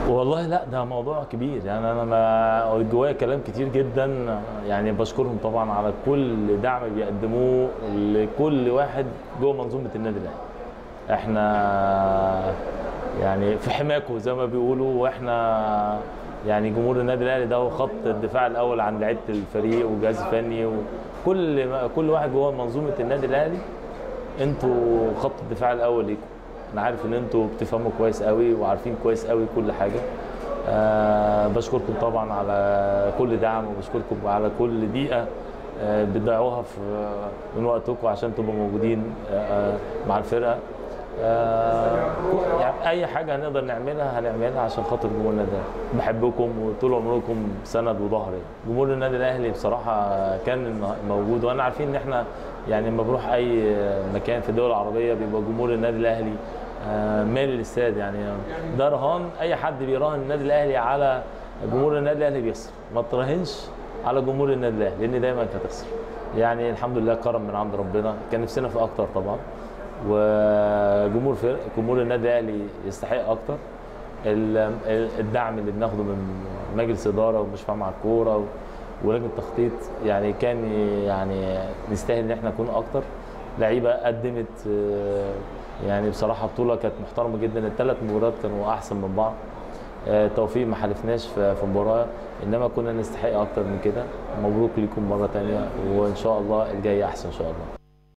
والله لا ده موضوع كبير يعني انا ما جوايا كلام كتير جدا يعني بشكرهم طبعا على كل دعم بيقدموه لكل واحد جوه منظومه النادي الاهلي احنا يعني في حماكم زي ما بيقولوا واحنا يعني جمهور النادي الاهلي ده هو خط الدفاع الاول عن لعيبه الفريق والجهاز الفني وكل كل واحد جوه منظومه النادي الاهلي انتوا خط الدفاع الاول ليكم انا عارف ان انتوا بتفهموا كويس قوي وعارفين كويس قوي كل حاجه أه بشكركم طبعا على كل دعم وبشكركم على كل دقيقه أه بتضيعوها في من وقتكم عشان تبقوا موجودين أه مع الفرقه أه يعني اي حاجه هنقدر نعملها هنعملها عشان خاطر جمهور النادي الاهلي بحبكم وطول عمركم سند وظهر جمهور النادي الاهلي بصراحه كان موجود وانا عارفين ان احنا يعني لما بروح اي مكان في الدول العربيه بيبقى جمهور النادي الاهلي مال الاستاد يعني ده رهان اي حد بيراهن النادي الاهلي على جمهور النادي الاهلي بيخسر ما تراهنش على جمهور النادي الاهلي لان دايما انت هتخسر يعني الحمد لله كرم من عند ربنا كان نفسنا في اكتر طبعا وجمهور فرق جمهور النادي الاهلي يستحق اكتر الدعم اللي بناخده من مجلس اداره ومش فاهم على الكوره ولجنه التخطيط يعني كان يعني نستاهل ان احنا نكون اكتر لعيبه قدمت يعني بصراحه بطوله كانت محترمه جدا الثلاث مباريات كانوا احسن من بعض توفيق ما حالفناش في مباراه انما كنا نستحق اكتر من كده مبروك لكم مره ثانيه وان شاء الله الجاي احسن ان شاء الله